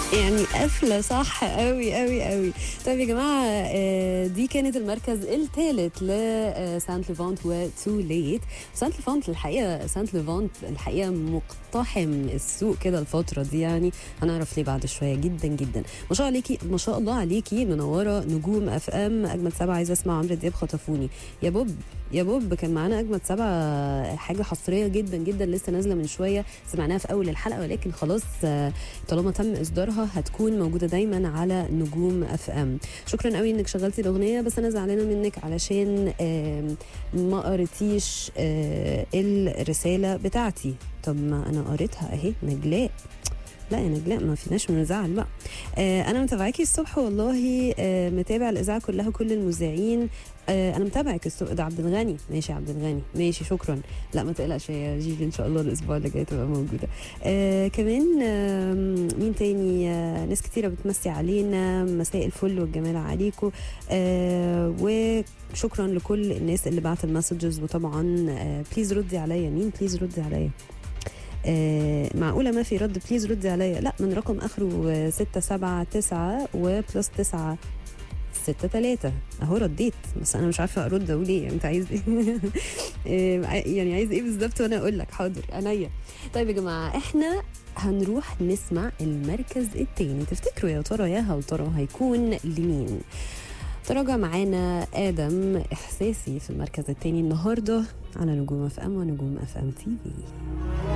يعني قفله صح قوي قوي قوي طيب يا جماعه آه، دي كانت المركز الثالث لسانت ليفانت وتو ليت سانت ليفانت الحقيقه سانت ليفانت الحقيقه مقتحم السوق كده الفتره دي يعني هنعرف ليه بعد شويه جدا جدا ما شاء عليكي ما شاء الله عليكي منوره نجوم اف ام اجمد سبعه عايزه اسمع عمرو دياب خطفوني يا بوب يا بوب كان معانا اجمد سبعه حاجه حصريه جدا جدا لسه نازله من شويه سمعناها في اول الحلقه ولكن خلاص آه، طالما تم اصدارها هتكون موجوده دايما على نجوم اف ام شكرا قوي انك شغلتي الاغنيه بس انا زعلانه منك علشان آم، ما قريتيش آه، الرساله بتاعتي طب ما انا قريتها اهي نجلاء لا يا نجلاء ما فيناش من زعل بقى آه انا متابعاكي الصبح والله آه متابع الاذاعه كلها كل المذيعين آه انا متابعك الصبح ده عبد الغني ماشي يا عبد الغني ماشي شكرا لا ما تقلقش يا جيجي ان شاء الله الاسبوع اللي جاي تبقى موجوده آه كمان آه مين تاني آه ناس كتيره بتمسي علينا مساء الفل والجمال عليكم آه وشكرا لكل الناس اللي بعت المسجز وطبعا آه بليز ردي عليا مين بليز ردي عليا آه معقولة ما في رد بليز ردي عليا لا من رقم آخره ستة سبعة تسعة وبلس تسعة ستة تلاتة اهو رديت بس انا مش عارفة ارد اقول ايه انت عايز ايه آه، يعني عايز ايه بالظبط وانا اقول لك حاضر عينيا طيب يا جماعة احنا هنروح نسمع المركز التاني تفتكروا يا ترى يا هل ترى هيكون لمين تراجع معانا ادم احساسي في المركز التاني النهارده على نجوم اف ام ونجوم اف ام تي في